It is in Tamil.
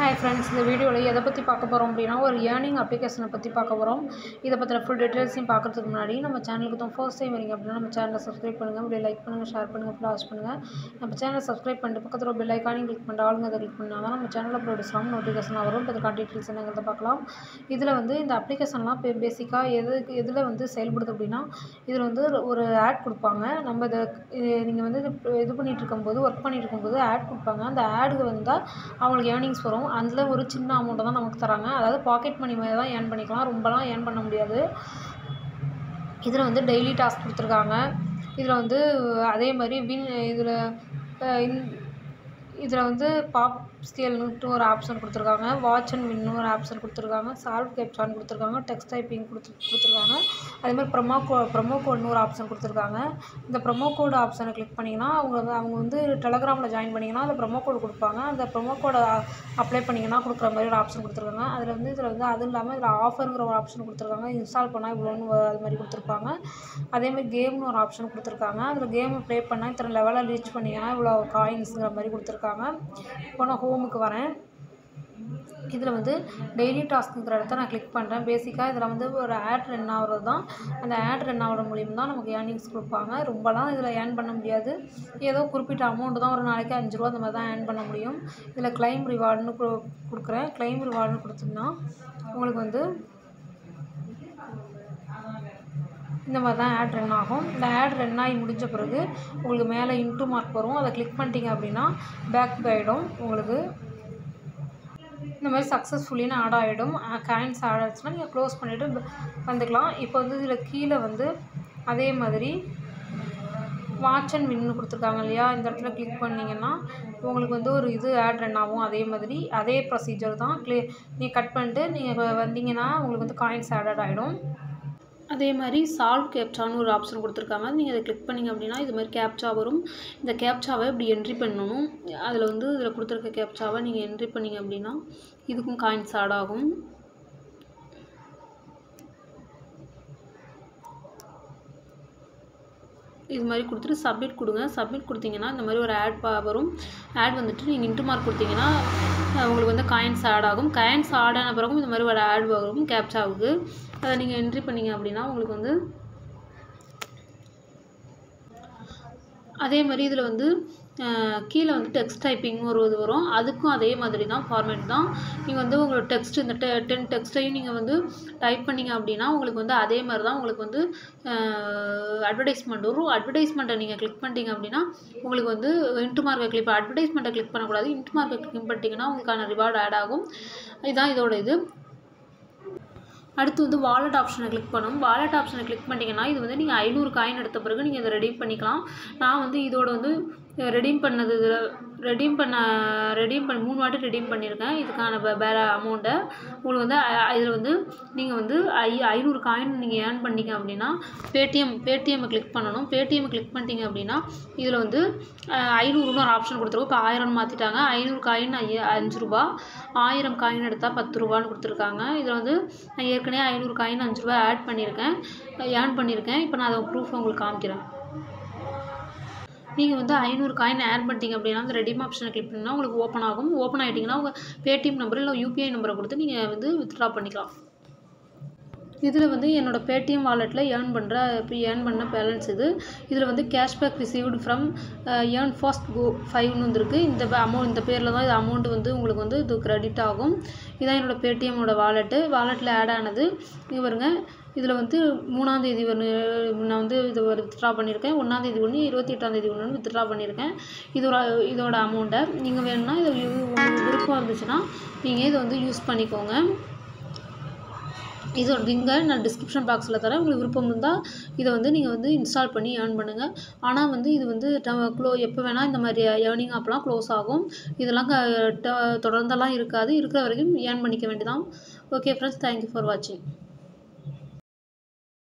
ஹாய் ஃப்ரெண்ட்ஸ் இந்த வீடியோவில் எதை பற்றி பார்க்க போகிறோம் அப்படின்னா ஒரு ஏர்னிங் அப்ளிகேஷனை பற்றி பார்க்க போகிறோம் இதை பற்றின ஃபுல் டீட்டெயில்ஸையும் பார்க்குறதுக்கு முன்னாடி நம்ம சேனலுக்கு தான் ஃபர்ஸ்ட் டைம் வரீங்க அப்படின்னா நம்ம சேனலை சப்ஸ்கிரைப் பண்ணுங்கள் அப்படியே லைக் பண்ணுங்கள் ஷேர் பண்ணுங்கள் ஃபாலோஸ் பண்ணுங்கள் நம்ம சேனலை சப்ஸ்கிரைப் பண்ணிட்டு பக்கத்தில் பெல் ஐக்கானையும் கிளிக் பண்ணிட்டு ஆளுங்க அதை கிளிக் பண்ணால் தான் நம்ம சேனலில் அப்லோட் பண்ணாமல் நோட்டிஃபிகேஷன் வரும் இப்போ அதுக்கான டீட்டெயில்ஸ் என்னங்கிறத பார்க்கலாம் இதில் வந்து இந்த அப்ளிகேஷன்லாம் பே பேசிக்காக எது எதில் வந்து செயல்படுது அப்படின்னா இதில் வந்து ஒரு- ஒரு ஆட் கொடுப்பாங்க நம்ம இதை நீங்கள் வந்து இது இது பண்ணிட்டு இருக்கும்போது ஒர்க் பண்ணிட்டு இருக்கும்போது ஆட் கொடுப்பாங்க அந்த ஆடுக்கு வந்தால் அவங்களுக்கு ஏர்னிங்ஸ் வரும் அதில் ஒரு சின்ன அமௌண்ட்டை தான் நமக்கு தராங்க அதாவது பாக்கெட் மணி மாதிரி தான் ஏர்ன் பண்ணிக்கலாம் ரொம்பலாம் ஏர்ன் பண்ண முடியாது இதில் வந்து டெய்லி டாஸ்க் கொடுத்துருக்காங்க இதில் வந்து அதே மாதிரி வின் இதில் இதில் வந்து பாப் ஸ்கேல்னுட்டு ஒரு ஆப்ஷன் கொடுத்துருக்காங்க வாட்ச் அண்ட் வின்னு ஒரு ஆப்ஷன் கொடுத்துருக்காங்க சால்வ் கேப்சான் கொடுத்துருக்காங்க டெக்ஸ்ட் டைப்பிங் கொடுத்து கொடுத்துருக்காங்க அதே மாதிரி ப்ரொமோ கோ ப்ரொமோ கோட்னு ஒரு ஆப்ஷன் கொடுத்துருக்காங்க இந்த ப்ரொமோ கோட் ஆப்ஷனை கிளிக் பண்ணிங்கன்னா அவங்க வந்து அவங்க வந்து டெலகிராமில் ஜாயின் பண்ணிங்கன்னா அதில் ப்ரொமோ கோட் கொடுப்பாங்க அந்த ப்ரொமோ கோடை அப்ளை பண்ணிங்கன்னா கொடுக்குற மாதிரி ஒரு ஆப்ஷன் கொடுத்துருக்காங்க அதில் வந்து இதில் வந்து அதுவும் இல்லாமல் இதில் ஆஃபருங்கிற ஒரு ஆப்ஷன் கொடுத்துருக்காங்க இன்ஸ்டால் பண்ணால் இவ்வளோன்னு வ- அது மாதிரி கொடுத்துருப்பாங்க அதே மாதிரி கேம்னு ஒரு ஆப்ஷன் கொடுத்துருக்காங்க அதில் கேமை ப்ளே பண்ணால் இத்தனை லெவலில் ரீச் பண்ணிங்கன்னா இவ்வளோ காயின்ஸுங்கிற மாதிரி கொடுத்துருக்காங்க இப்போ நான் ஹோமுக்கு வரேன் இதில் வந்து டெய்லி டாஸ்க்குங்கிற இடத்த நான் கிளிக் பண்ணுறேன் பேசிக்காக இதில் வந்து ஒரு ஆட் ரன் ஆகிறது தான் அந்த ஆட் ரன் ஆகிற மூலியம் தான் நமக்கு ஏர்னிங்ஸ் கொடுப்பாங்க ரொம்பலாம் இதில் ஏர்ன் பண்ண முடியாது ஏதோ குறிப்பிட்ட அமௌண்ட் தான் ஒரு நாளைக்கு அஞ்சு ரூபா அந்த மாதிரி தான் ஏர்ன் பண்ண முடியும் இதில் கிளைம் ரிவார்டுன்னு கொடுக்குறேன் கிளைம் ரிவார்டுன்னு கொடுத்தோம்னா உங்களுக்கு வந்து இந்த மாதிரி தான் ஆட் ரன் ஆகும் இந்த ஆட் ரன் ஆகி முடிஞ்ச பிறகு உங்களுக்கு மேலே இன்ட்டு மார்க் வரும் அதை கிளிக் பண்ணிட்டீங்க அப்படின்னா பேக் ஆகிடும் உங்களுக்கு இந்த மாதிரி சக்ஸஸ்ஃபுல்லின்னு ஆட் ஆகிடும் காயின்ஸ் ஆட் ஆச்சுன்னா நீங்கள் க்ளோஸ் பண்ணிவிட்டு வந்துக்கலாம் இப்போ வந்து இதில் கீழே வந்து அதே மாதிரி வாட்ச் அண்ட் வின்னு கொடுத்துருக்காங்க இல்லையா இந்த இடத்துல கிளிக் பண்ணிங்கன்னா உங்களுக்கு வந்து ஒரு இது ஆட் ரன் ஆகும் அதே மாதிரி அதே ப்ரொசீஜர் தான் க்ளே நீங்கள் கட் பண்ணிட்டு நீங்கள் வந்தீங்கன்னா உங்களுக்கு வந்து காயின்ஸ் ஆடட் ஆகிடும் அதே மாதிரி சால்வ் கேப்சான்னு ஒரு ஆப்ஷன் கொடுத்துருக்காங்க நீங்கள் அதை கிளிக் பண்ணிங்க அப்படின்னா இது மாதிரி கேப்சா வரும் இந்த கேப்சாவை இப்படி என்ட்ரி பண்ணணும் அதில் வந்து இதில் கொடுத்துருக்க கேப்சாவை நீங்கள் என்ட்ரி பண்ணிங்க அப்படின்னா இதுக்கும் காயின்ஸ் ஆட் ஆகும் இது மாதிரி கொடுத்துட்டு சப்மிட் கொடுங்க சப்மிட் கொடுத்தீங்கன்னா இந்த மாதிரி ஒரு ஆட் வரும் ஆட் வந்துட்டு நீங்கள் இன்ட்டு மார்க் கொடுத்தீங்கன்னா அஹ் உங்களுக்கு வந்து காயின்ஸ் ஆட் ஆகும் காயின்ஸ் ஆட் ஆன பிறகும் இந்த மாதிரி ஒரு ஆட் வரும் கேப்சாவுக்கு அதை நீங்கள் என்ட்ரி பண்ணீங்க அப்படின்னா உங்களுக்கு வந்து அதே மாதிரி இதில் வந்து அஹ், கீழே வந்து டெக்ஸ்ட் டைப்பிங் ஒரு இது வரும் அதுக்கும் அதே மாதிரி தான் ஃபார்மேட் தான் நீங்கள் வந்து உங்களோட டெக்ஸ்ட் இந்த டெ டென் டெக்ஸ்ட்டையும் நீங்கள் வந்து டைப் பண்ணீங்க அப்படின்னா உங்களுக்கு வந்து அதே மாதிரி தான் உங்களுக்கு வந்து அட்வர்டைஸ்மெண்ட் வரும் அட்வர்டைஸ்மெண்ட்டை நீங்கள் கிளிக் பண்ணிட்டீங்க அப்படின்னா உங்களுக்கு வந்து இன்ட்டு மார்க்கை கிளிக் அட்வர்டைஸ்மெண்ட்டை கிளிக் பண்ணக்கூடாது இன்ட்டு மார்க்கை கிளிக் பண்ணிட்டீங்கன்னா உங்களுக்கான ரிவார்டு ஆட் ஆகும் இதுதான் இதோட இது அடுத்து வந்து வாலெட் ஆப்ஷனை கிளிக் பண்ணணும் வாலெட் ஆப்ஷனை கிளிக் பண்ணிட்டீங்கன்னா இது வந்து நீங்கள் ஐநூறு காயின் எடுத்த பிறகு நீங்கள் இதை ரெடீம் பண்ணிக்கலாம் நான் வந்து இதோட வந்து ரெடீம் பண்ணது இதில் ரெடீம் பண்ண ரெடீம் பண்ணி மூணு வாட்டி ரெடீம் பண்ணியிருக்கேன் இதுக்கான வே- வேற அமௌண்ட்டை உங்களுக்கு வந்து இதில் வந்து நீங்கள் வந்து ஐ ஐநூறு காயின் நீங்கள் ஏர்ன் பண்ணீங்க அப்படின்னா பேடிஎம் பேடிஎம்மை கிளிக் பண்ணணும் பேடிஎம்மை கிளிக் பண்ணிட்டீங்க அப்படின்னா இதில் வந்து அஹ், ஐநூறுன்னு ஒரு ஆப்ஷன் கொடுத்துருக்கோம் இப்போ ஆயிரம்னு மாற்றிட்டாங்க ஐநூறு காயின் ஐய அஞ்சு ரூபா ஆயிரம் காயின் எடுத்தால் பத்து ரூபான்னு கொடுத்துருக்காங்க இதில் வந்து நான் ஏற்கனவே ஐநூறு காயின் அஞ்சு ரூபா ஆட் பண்ணியிருக்கேன் ஏர்ன் பண்ணியிருக்கேன் இப்போ நான் அதை ப்ரூஃப் உங்களுக்கு காமிக்கிறேன் நீங்கள் வந்து ஐநூறு காயின் ஆட் பண்ணிட்டீங்க அப்படின்னா அந்த ரெடீம் ஆப்ஷனை கிளிக் பண்ணிங்கன்னா உங்களுக்கு ஓப்பன் ஆகும் ஓப்பன் ஆகிட்டிங்கன்னா உங்கள் பேடிஎம் நம்பர் இல்லை யூபிஐ நம்பரை கொடுத்து நீங்கள் வந்து வித்ட்ரா பண்ணிக்கலாம் இதில் வந்து என்னோடய பேடிஎம் வாலெட்டில் ஏர்ன் பண்ணுற இப்போ ஏர்ன் பண்ண பேலன்ஸ் இது இதில் வந்து cashback received from earn fast go ஃபைவ்னு வந்திருக்கு இந்த அமௌண்ட் இந்த பேரில் தான் இது அமௌண்ட் வந்து உங்களுக்கு வந்து இது கிரெடிட் ஆகும் இதான் என்னோடய பேடிஎம்மோட வாலெட்டு வாலெட்டில் ஆட் ஆனது இங்கே பாருங்க இதில் வந்து மூணாந்தேதி ஒன்று நான் வந்து இது ஒரு வித்ட்ரா பண்ணியிருக்கேன் ஒன்றாந்தேதி ஒன்று இருபத்தி எட்டாந்தேதி ஒன்று வித்ட்ரா பண்ணியிருக்கேன் இதோட இதோட அமௌண்ட்டை நீங்கள் வேணும்னா இது உங்களுக்கு விருப்பம் இருந்துச்சுன்னா நீங்கள் இதை வந்து யூஸ் பண்ணிக்கோங்க இதோட லிங்கை நான் டிஸ்கிரிப்ஷன் பாக்ஸில் தரேன் உங்களுக்கு விருப்பம் இருந்தால் இதை வந்து நீங்கள் வந்து இன்ஸ்டால் பண்ணி ஏர்ன் பண்ணுங்கள் ஆனால் வந்து இது வந்து க்ளோ எப்போ வேணால் இந்த மாதிரி ஏர்னிங் ஆப்லாம் க்ளோஸ் ஆகும் இதெல்லாம் க- ட- தொடர்ந்தெல்லாம் இருக்காது இருக்கிற வரைக்கும் ஏர்ன் பண்ணிக்க வேண்டியதான் ஓகே ஃப்ரெண்ட்ஸ் தேங்க்யூ ஃபார் வாட்சிங்